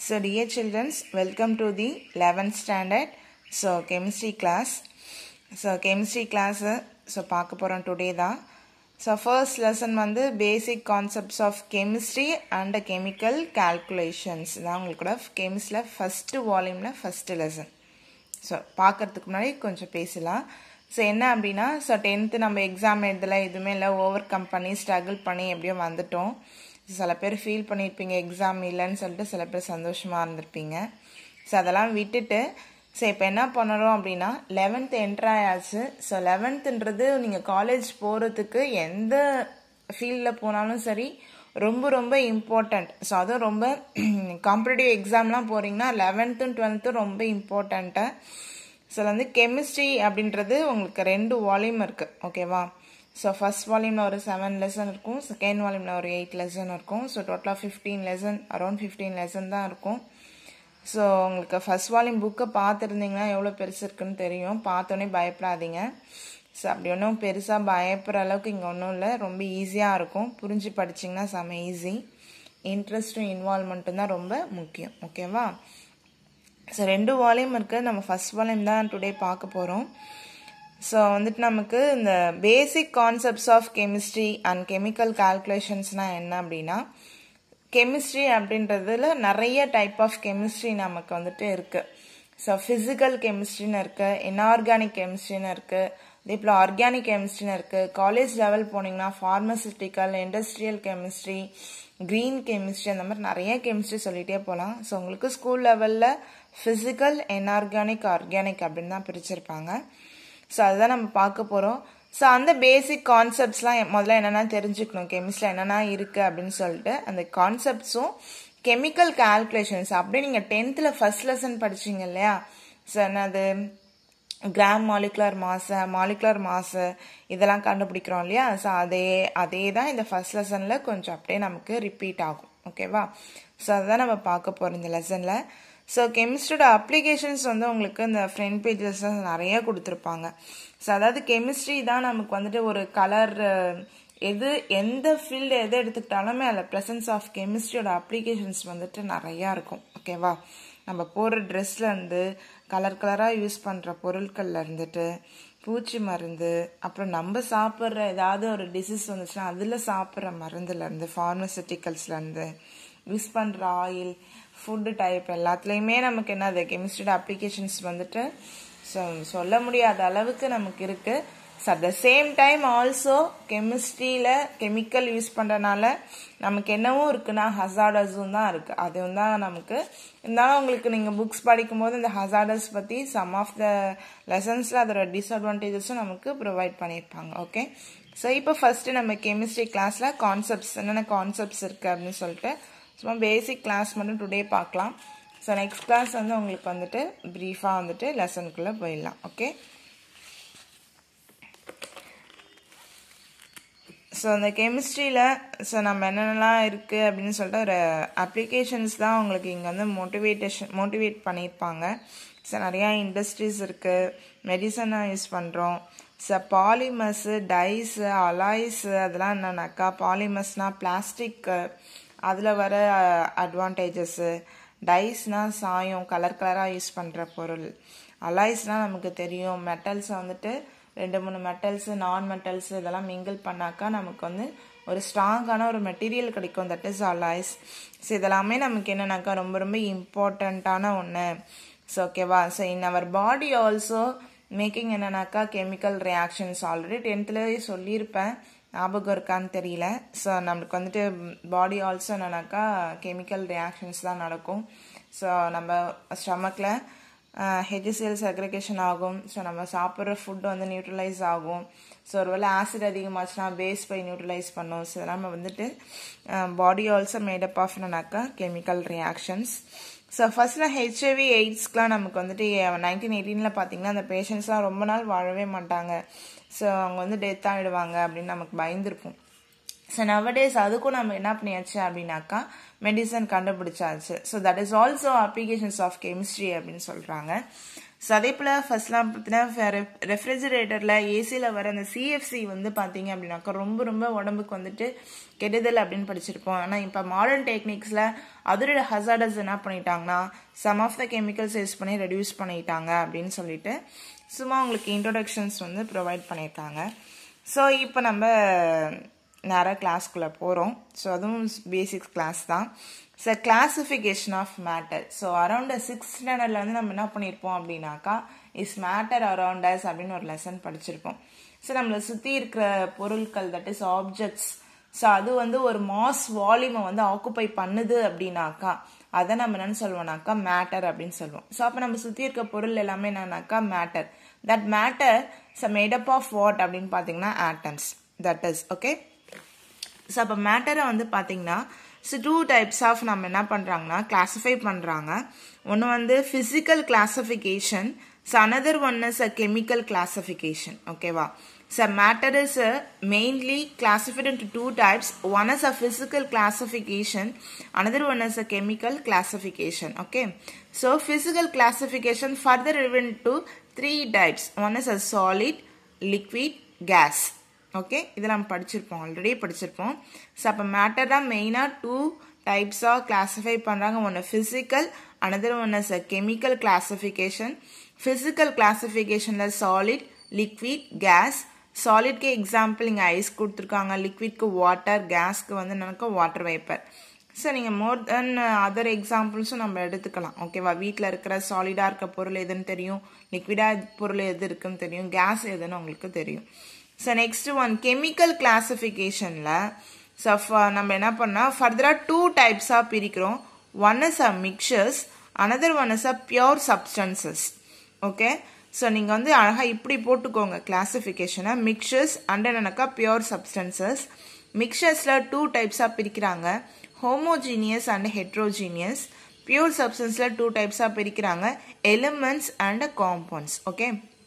So dear children, welcome to the 11th standard. So chemistry class. So chemistry class so பார்க்க போகிறோம் today தான் so first lesson வந்து basic concepts of chemistry and chemical calculations தான் உங்களோட கெமிஸ்டில் first வால்யூமில் first lesson so பார்க்கறதுக்கு முன்னாடி கொஞ்சம் பேசலாம் ஸோ என்ன அப்படின்னா ஸோ டென்த்து நம்ம எக்ஸாம் எழுதல எதுவுமே இல்லை ஓவர் கம் பண்ணி ஸ்ட்ரகிள் பண்ணி எப்படியோ வந்துட்டோம் சில பேர் ஃபீல் பண்ணியிருப்பீங்க எக்ஸாம் இல்லைன்னு சொல்லிட்டு சில பேர் சந்தோஷமாக இருந்திருப்பீங்க ஸோ அதெல்லாம் விட்டுட்டு ஸோ இப்போ என்ன பண்ணுறோம் அப்படின்னா லெவன்த் என்ட்ரு ஆயாச்சு ஸோ லெவன்த்துன்றது நீங்கள் காலேஜ் போகிறதுக்கு எந்த ஃபீல்டில் போனாலும் சரி ரொம்ப ரொம்ப இம்பார்ட்டண்ட் ஸோ அதுவும் ரொம்ப காம்படிட்டிவ் எக்ஸாம்லாம் போகிறீங்கன்னா லெவன்த்தும் டுவெல்த்தும் ரொம்ப இம்பார்ட்டண்ட்டு ஸோ வந்து கெமிஸ்ட்ரி அப்படின்றது உங்களுக்கு ரெண்டு வால்யூம் இருக்குது ஓகேவா ஸோ ஃபஸ்ட் வால்யூமில் ஒரு செவன் லெசன் இருக்கும் செகண்ட் வால்யூமில் ஒரு எயிட் லெசன் இருக்கும் ஸோ டோட்டலாக fifteen lesson around fifteen lesson தான் இருக்கும் ஸோ உங்களுக்கு ஃபஸ்ட் வால்யூம் புக்கை பார்த்துருந்தீங்கன்னா எவ்வளோ பெருசு இருக்குன்னு தெரியும் பார்த்தோன்னே பயப்படாதீங்க ஸோ அப்படி ஒன்றும் பெருசாக பயப்படுற அளவுக்கு இங்கே ஒன்றும் இல்லை ரொம்ப ஈஸியாக இருக்கும் புரிஞ்சு படிச்சிங்கன்னா செம்ம ஈஸி இன்ட்ரெஸ்ட்டும் இன்வால்மெண்ட்டும் தான் ரொம்ப முக்கியம் ஓகேவா ஸோ ரெண்டு வால்யூம் இருக்குது நம்ம ஃபஸ்ட் வால்யூம் தான் டுடே பார்க்க போகிறோம் ஸோ வந்துட்டு நமக்கு இந்த basic concepts of chemistry and chemical கால்குலேஷன்ஸ்னால் என்ன அப்படின்னா கெமிஸ்ட்ரி அப்படின்றதுல நிறைய டைப் ஆஃப் கெமிஸ்ட்ரி நமக்கு வந்துட்டு இருக்குது ஸோ ஃபிசிக்கல் கெமிஸ்ட்ரின்னு இருக்குது இன்ஆர்கானிக் கெமிஸ்ட்ரின்னு இருக்குது அதே போல் ஆர்கானிக் கெமிஸ்ட்ரின்னு இருக்குது காலேஜ் லெவல் போனீங்கன்னா pharmaceutical industrial chemistry green chemistry அந்த மாதிரி நிறைய கெமிஸ்ட்ரி சொல்லிகிட்டே போகலாம் ஸோ உங்களுக்கு ஸ்கூல் லெவலில் ஃபிசிக்கல் இன்ஆர்கானிக் ஆர்கானிக் அப்படின்னு தான் பிரிச்சிருப்பாங்க ஸோ அதுதான் நம்ம பார்க்க போகிறோம் ஸோ அந்த பேசிக் கான்செப்ட்ஸ்லாம் முதல்ல என்னென்னா தெரிஞ்சுக்கணும் கெமிஸ்ட்ரியில் என்னென்னா இருக்குது அப்படின்னு சொல்லிட்டு அந்த கான்செப்ட்ஸும் கெமிக்கல் கால்குலேஷன்ஸ் அப்படியே நீங்கள் டென்த்தில் ஃபஸ்ட் லெசன் படிச்சிங்க இல்லையா ஸோ என்னது கிராம் மாலிகுலர் மாசு மாலிகுலர் மாசு இதெல்லாம் கண்டுபிடிக்கிறோம் இல்லையா ஸோ அதே அதே தான் இந்த ஃபஸ்ட் லெசனில் கொஞ்சம் அப்படியே நமக்கு ரிப்பீட் ஆகும் ஓகேவா ஸோ அதுதான் நம்ம பார்க்க போகிறோம் இந்த லெசனில் ஸோ கெமிஸ்ட்ரியோட அப்ளிகேஷன்ஸ் வந்து உங்களுக்கு இந்த ஃப்ரண்ட் பேஜஸ் நிறைய கொடுத்துருப்பாங்க ஸோ அதாவது கெமிஸ்ட்ரி தான் நமக்கு வந்துட்டு ஒரு கலர் எது எந்த ஃபீல்டு எது எடுத்துக்கிட்டாலுமே அதில் ப்ரெசன்ஸ் ஆஃப் கெமிஸ்ட்ரியோட அப்ளிகேஷன்ஸ் வந்துட்டு நிறையா இருக்கும் ஓகேவா நம்ம போடுற ட்ரெஸ்லேருந்து கலர் கலராக யூஸ் பண்ணுற பொருட்களில் இருந்துட்டு பூச்சி மருந்து அப்புறம் நம்ம சாப்பிட்ற ஏதாவது ஒரு டிசீஸ் வந்துச்சுன்னா அதில் சாப்பிட்ற மருந்துலேருந்து ஃபார்மசிட்டிக்கல்ஸ்லேருந்து யூஸ் பண்ணுற ஆயில் ஃபுட்டு டைப் எல்லாத்துலேயுமே நமக்கு என்னது கெமிஸ்ட்ரியோட அப்ளிகேஷன்ஸ் வந்துட்டு ஸோ சொல்ல முடியாத அளவுக்கு நமக்கு இருக்குது so at the same time also கெமிஸ்ட்ரியில் கெமிக்கல் யூஸ் பண்ணுறனால நமக்கு என்னவும் இருக்குன்னா ஹசார்டஸும் தான் இருக்குது அதுவும் தான் நமக்கு இருந்தாலும் உங்களுக்கு நீங்கள் புக்ஸ் படிக்கும்போது இந்த ஹசார்டஸ் பற்றி சம் ஆஃப் த லெசன்ஸில் அதோட டிஸ்அட்வான்டேஜஸும் நமக்கு ப்ரொவைட் பண்ணியிருப்பாங்க ஓகே ஸோ இப்போ ஃபஸ்ட்டு நம்ம கெமிஸ்ட்ரி கிளாஸில் கான்செப்ட்ஸ் என்னென்ன கான்செப்ட்ஸ் இருக்குது அப்படின்னு சொல்லிட்டு சும்மா பேசிக் கிளாஸ் மட்டும் டுடே பார்க்கலாம் ஸோ நெக்ஸ்ட் கிளாஸ் வந்து உங்களுக்கு வந்துட்டு ப்ரீஃபாக வந்துட்டு லெசனுக்குள்ளே போயிடலாம் ஓகே ஸோ அந்த கெமிஸ்ட்ரியில் ஸோ நம்ம என்னென்னலாம் இருக்குது அப்படின்னு சொல்லிட்டு ஒரு அப்ளிகேஷன்ஸ் தான் உங்களுக்கு இங்கே வந்து மோட்டிவேட்டேஷன் மோட்டிவேட் பண்ணியிருப்பாங்க ஸோ நிறையா இண்டஸ்ட்ரீஸ் இருக்குது மெடிசனாக யூஸ் பண்ணுறோம் ஸோ பாலிமர்ஸு டைஸு அலாய்ஸு அதெல்லாம் என்னன்னாக்கா பாலிமர்ஸ்னால் பிளாஸ்டிக்கு அதில் வர அட்வான்டேஜஸ்ஸு டைஸ்னால் சாயம் கலர் கலராக யூஸ் பண்ணுற பொருள் அலாய்ஸ்னால் நமக்கு தெரியும் மெட்டல்ஸை வந்துட்டு ரெண்டு மூணு மெட்டல்ஸு நான் மெட்டல்ஸு இதெல்லாம் மிங்கிள் பண்ணாக்கா நமக்கு வந்து ஒரு ஸ்ட்ராங்கான ஒரு மெட்டீரியல் கிடைக்கும் தட் இஸ் அலாய்ஸ் ஸோ இதெல்லாமே நமக்கு என்னன்னாக்கா ரொம்ப ரொம்ப இம்பார்ட்டண்ட்டான ஒன்று ஸோ ஓகேவா so in our body also making என்னன்னாக்கா கெமிக்கல் ரியாக்ஷன்ஸ் ஆல்ரெடி டென்த்துலேயே சொல்லியிருப்பேன் ஞாபகம் இருக்கான்னு தெரியல ஸோ நம்மளுக்கு வந்துட்டு பாடி ஆல்சோ என்னன்னாக்கா கெமிக்கல் ரியாக்ஷன்ஸ் தான் நடக்கும் ஸோ நம்ம ஸ்டமக்கில் ஹெச்சிசிஎல் செக்ரிகேஷன் ஆகும் ஸோ நம்ம சாப்பிட்ற ஃபுட் வந்து நியூட்ரலைஸ் ஆகும் ஸோ ஒருவேளை ஆசிட் அதிகமாச்சுன்னா பேஸ் பை நியூட்ரலைஸ் பண்ணும் ஸோ இதெல்லாம் வந்துட்டு பாடி ஆல்சோ மேடப் ஆஃப் என்னன்னாக்கா கெமிக்கல் ரியாக்ஷன்ஸ் ஸோ ஃபர்ஸ்ட்டில் ஹெச்ஐவி எய்ட்ஸ்க்கெலாம் நமக்கு வந்துட்டு நைன்டீன் எயிட்டீனில் பார்த்தீங்கன்னா அந்த பேஷண்ட்ஸ்லாம் ரொம்ப நாள் வாழவே மாட்டாங்க ஸோ அவங்க வந்து டெத் ஆகிடுவாங்க அப்படின்னு நமக்கு பயந்துருக்கும் ஸோ நவடேஸ் அதுக்கும் நம்ம என்ன பண்ணியாச்சு அப்படின்னாக்கா மெடிசன் கண்டுபிடிச்சாச்சு so that is also applications of chemistry அப்படின்னு சொல்கிறாங்க ஸோ அதே போல் ஃபர்ஸ்ட்லாம் பார்த்தீங்கன்னா ரெஃப்ரிஜரேட்டரில் ஏசியில் வர அந்த சிஎஃப்சி வந்து பார்த்தீங்க அப்படின்னாக்கா ரொம்ப ரொம்ப உடம்புக்கு வந்துட்டு கெடுதல் அப்படின்னு படிச்சிருப்போம் ஆனால் இப்போ மாடர்ன் டெக்னிக்ஸில் அதோட ஹசார்டஸ் என்ன பண்ணிட்டாங்கன்னா some of the chemicals use பண்ணி ரெடியூஸ் பண்ணிட்டாங்க அப்படின்னு சொல்லிட்டு சும்மா உங்களுக்கு இன்ட்ரொடக்ஷன்ஸ் வந்து ப்ரொவைட் பண்ணியிருக்காங்க ஸோ இப்போ நம்ம நேராக கிளாஸ்க்குள்ளே போகிறோம் ஸோ அதுவும் பேசிக்ஸ் கிளாஸ் தான் so classification of matter so around six ஸ்டாண்டர்டில் வந்து நம்ம என்ன பண்ணியிருப்போம் அப்படின்னாக்கா இஸ் மேட்டர் அரவுண்ட் அஸ் அப்படின்னு ஒரு லெசன் படிச்சிருப்போம் ஸோ நம்மளை சுற்றி இருக்கிற பொருட்கள் தட் இஸ் ஆப்ஜெக்ட்ஸ் ஸோ அது வந்து ஒரு மாஸ் வால்யூமை வந்து ஆக்குப்பை பண்ணுது அப்படின்னாக்கா அதை நம்ம என்னன்னு சொல்லுவோம்னாக்கா மேட்டர் அப்படின்னு சொல்லுவோம் ஸோ அப்போ நம்ம சுற்றி இருக்க பொருள் எல்லாமே என்னன்னாக்கா matter that matter so made up of what அப்படின்னு பார்த்தீங்கன்னா atoms that is okay so அப்போ மேட்டரை வந்து பார்த்தீங்கன்னா ஸோ டூ டைப்ஸ் ஆஃப் நம்ம என்ன பண்ணுறாங்கன்னா கிளாஸிஃபை பண்ணுறாங்க ஒன்று வந்து physical classification so another one is a chemical classification ஓகேவா so matter is mainly classified into two types one is a physical classification another one is a chemical classification okay so physical classification further even to three types one is a solid liquid gas okay இதை நம்ம படிச்சிருப்போம் already படிச்சிருப்போம் so அப்போ matter தான் மெயினாக two டைப்ஸாக classify பண்ணுறாங்க ஒன்று physical another one is a chemical classification physical கிளாஸிஃபிகேஷனில் சாலிட் லிக்விட் கேஸ் சாலிட்க்கு எக்ஸாம்பிள் இங்கே ஐஸ் கொடுத்துருக்காங்க லிக்விட்க்கு வாட்டர் கேஸ்க்கு வந்து எனக்கு வாட்டர் வேப்பர் ஸோ நீங்கள் மோர் தென் அதர் எக்ஸாம்பிள்ஸும் நம்ம எடுத்துக்கலாம் ஓகேவா வீட்டில் இருக்கிற சாலிடாக இருக்க பொருள் எதுன்னு தெரியும் லிக்விடாக பொருள் எது இருக்குன்னு தெரியும் கேஸ் எதுன்னு உங்களுக்கு தெரியும் ஸோ நெக்ஸ்ட் ஒன் கெமிக்கல் கிளாஸிஃபிகேஷனில் ஸோ நம்ம என்ன பண்ணால் ஃபர்தராக டூ டைப்ஸாக பிரிக்கிறோம் one is a mixtures another one is a pure substances okay so நீங்கள் வந்து அழகாக இப்படி போட்டுக்கோங்க கிளாஸிஃபிகேஷனை மிக்சர்ஸ் அண்ட் என்னக்கா பியோர் சப்ஸ்டன்சஸ் மிக்சர்ஸில் டூ டைப்ஸாக பிரிக்கிறாங்க ஹோமோஜீனியஸ் அண்ட் ஹெட்ரோஜீனியஸ் பியூர் சப்ஸ்டன்ஸில் டூ டைப்ஸாக பிரிக்கிறாங்க elements and compounds okay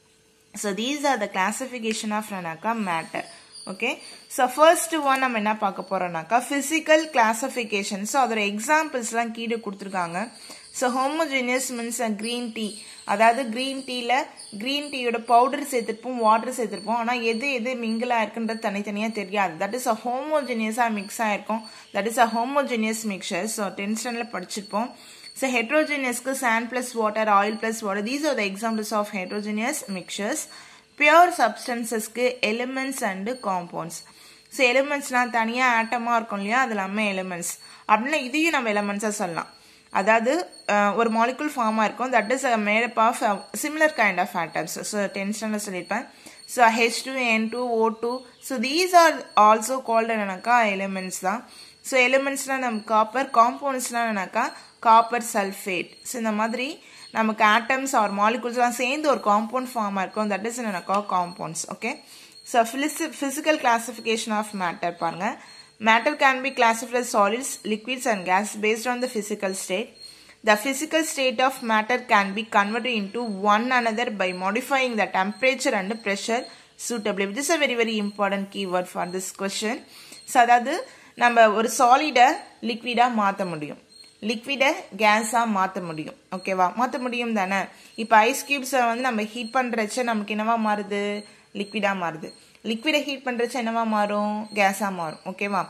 so these are the classification of என்னக்கா matter okay so first one நம்ம என்ன பார்க்க போறோம்னாக்கா ஃபிசிக்கல் கிளாஸிஃபிகேஷன் ஸோ அதோட எக்ஸாம்பிள்ஸ்லாம் கீழே கொடுத்துருக்காங்க so homogeneous means green tea அதாவது க்ரீன் டீயில் க்ரீன் டீயோட பவுடர் சேர்த்துருப்போம் வாட்டர் சேர்த்துருப்போம் ஆனால் எது எது மிங்கிள் ஆயிருக்குன்றது தனித்தனியாக தெரியாது தட் இஸ் அ ஹோமோஜினியஸாக மிக்ஸ் ஆயிருக்கும் that is a homogeneous mixture so டென்ஷனில் படிச்சிருப்போம் ஸோ ஹெட்ரோஜினியஸ்க்கு sand plus water oil plus water these are the examples of heterogeneous mixtures pure சப்ஸ்டன்சஸ்க்கு எலிமெண்ட்ஸ் அண்டு காம்பவுண்ட்ஸ் ஸோ எலிமெண்ட்ஸ்னால் தனியாக ஆட்டமாக இருக்கும் இல்லையா அது எல்லாமே எலிமெண்ட்ஸ் அப்படின்னா இதையும் நம்ம எலிமெண்ட்ஸாக சொல்லலாம் அதாவது ஒரு மாலிகுல் ஃபார்மாக இருக்கும் that is made up of similar kind of atoms so டென்ஷனில் சொல்லியிருப்பேன் so H two N two O two so these are also called என்னக்கா எலிமெண்ட்ஸ் தான் ஸோ எலிமெண்ட்ஸ்னால் நம்ம காப்பர் காம்பவுண்ட்ஸ்னால் என்னக்கா காப்பர் சல்ஃபேட் ஸோ இந்த மாதிரி நமக்கு ஆட்டம்ஸ் ஆர் மாலிகுல்ஸ்லாம் சேர்ந்து ஒரு காம்பவுண்ட் ஃபார்மாக இருக்கும் தட் இஸ் என்னக்கா compounds okay so physical classification of matter பாருங்கள் Matter can be classified as solids, liquids and gas based on the physical state. The physical state of matter can be converted into one another by modifying the temperature and pressure suitably. Which is a very very important keyword for this question. So அதாவது நம்ம ஒரு சாலிடை லிக்விடாக மாற்ற முடியும் லிக்விடை கேஸாக மாற்ற முடியும் ஓகேவா மாற்ற முடியும் தானே இப்போ ஐஸ் கியூப்ஸை வந்து நம்ம ஹீட் பண்ணுறச்ச நமக்கு என்னவா மாறுது லிக்விடாக மாறுது லிக்விடை ஹீட் பண்ணுறச்ச என்னவா மாறும் கேஸாக மாறும் ஓகேவா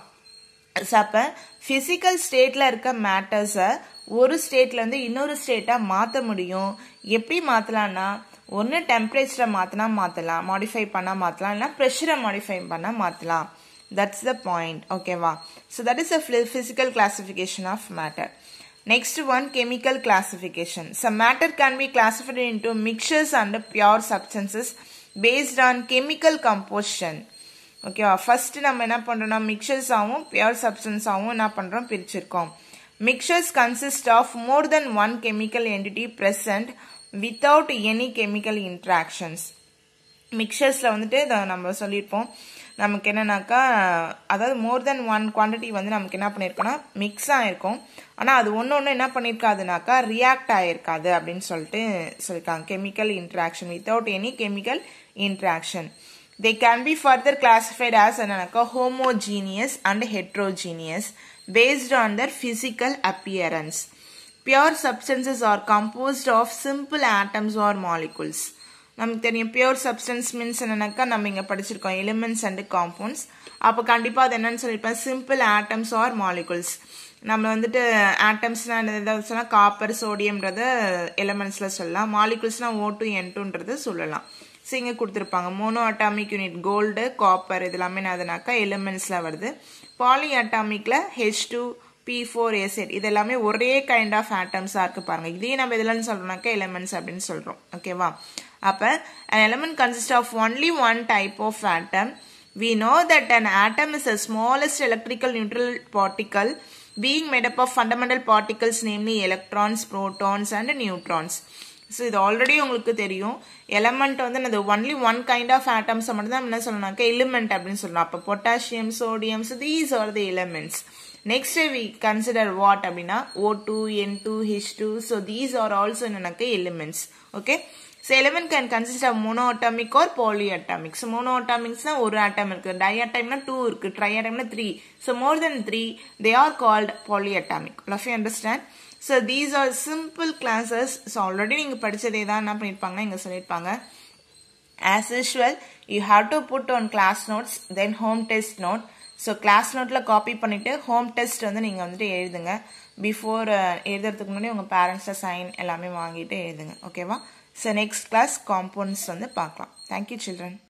ஸோ அப்போ ஃபிசிக்கல் ஸ்டேட்டில் இருக்க மேட்டர்ஸை ஒரு ஸ்டேட்லேருந்து இன்னொரு ஸ்டேட்டாக மாற்ற முடியும் எப்படி மாற்றலான்னா ஒன்று டெம்பரேச்சரை மாற்றினா மாற்றலாம் மாடிஃபை பண்ணால் மாற்றலாம் இல்லைனா ப்ரெஷரை மாடிஃபை பண்ணால் மாற்றலாம் தட்ஸ் த பாயிண்ட் ஓகேவா so that is a physical classification of matter Next one, chemical classification. Some matter can be classified into mixtures and pure substances based on chemical composition. ஓகேவா first நம்ம என்ன பண்ணுறோம்னா mixtures ஆகும் pure substance ஆகும் என்ன பண்ணுறோம் பிரிச்சிருக்கோம் mixtures consist of more than one chemical entity present without any chemical interactions மிக்சர்ஸில் வந்துட்டு இதை நம்ம சொல்லியிருப்போம் நமக்கு என்னன்னாக்கா அதாவது மோர் தென் ஒன் குவான்டிட்டி வந்து நமக்கு என்ன பண்ணியிருக்கோம்னா மிக்ஸ் ஆகிருக்கும் ஆனால் அது ஒன்று ஒன்று என்ன பண்ணியிருக்காதுனாக்கா ரியாக்ட் ஆகிருக்காது அப்படின்னு சொல்லிட்டு சொல்லியிருக்காங்க chemical interaction without any chemical interaction they can be further classified as என்னன்னாக்கா homogeneous and heterogeneous based on their physical appearance pure substances are composed of simple atoms or molecules நமக்கு தெரியும் பியூர் சப்ஸ்டன்ஸ் மீன்ஸ் என்னன்னாக்கா நம்ம இங்கே படிச்சிருக்கோம் elements and compounds அப்போ கண்டிப்பாக அது என்னன்னு சொல்லியிருப்பேன் சிம்பிள் ஆட்டம்ஸ் ஆர் மாலிகுல்ஸ் நம்ம வந்துட்டு ஆட்டம்ஸ்னா எதாவது சொன்னால் காப்பர் சோடியம்ன்றத எலிமெண்ட்ஸில் சொல்லலாம் மாலிகுல்ஸ்னா ஓ டூ என் டூன்றது சொல்லலாம் ஸோ இங்கே கொடுத்துருப்பாங்க mono atomic unit gold copper இது எல்லாமே என்னதுனாக்கா எலிமெண்ட்ஸில் வருது பாலி அட்டாமிக்கில் H two P four S eight இது எல்லாமே ஒரே கைண்ட் ஆஃப் ஆட்டம்ஸாக இருக்கு பாருங்க இதே நம்ம எதுலன்னு சொல்றோம்னாக்கா எலிமெண்ட்ஸ் அப்படின்னு சொல்றோம் ஓகேவா அப்போ an element consists of only one type of atom we know that an atom is the smallest electrical neutral particle being made up of fundamental particles namely electrons protons and neutrons so இது already உங்களுக்கு தெரியும் element வந்து அது only one kind of ஆட்டம்ஸை மட்டும் தான் என்ன சொல்லணும்னாக்கா எலிமெண்ட் அப்படின்னு சொல்லலாம் அப்போ potassium sodium so these are the elements next we consider what அப்படின்னா O two N two H two so these are also என்னன்னாக்கா elements okay so element can consist of monoatomic or polyatomic so மோனோஅட்டாமிக்ஸ்னா ஒரு atom இருக்கு டைஅட்டாமிக்னா two இருக்கு ட்ரைஅட்டாமிக்னா three so more then three they are called polyatomic love you understand so these are simple classes so already நீங்கள் படித்ததே தான் என்ன பண்ணியிருப்பாங்கன்னா இங்கே சொல்லியிருப்பாங்க as usual you have to put on class notes then home test note so class நோட்டில் copy பண்ணிவிட்டு home test வந்து நீங்கள் வந்துட்டு எழுதுங்க பிஃபோர் எழுதுறதுக்கு முன்னாடி உங்கள் பேரண்ட்ஸை சைன் எல்லாமே வாங்கிட்டு எழுதுங்க ஓகேவா ஸோ நெக்ஸ்ட் கிளாஸ் காம்பவுண்ட்ஸ் வந்து பார்க்கலாம் தேங்க்யூ சில்ட்ரன்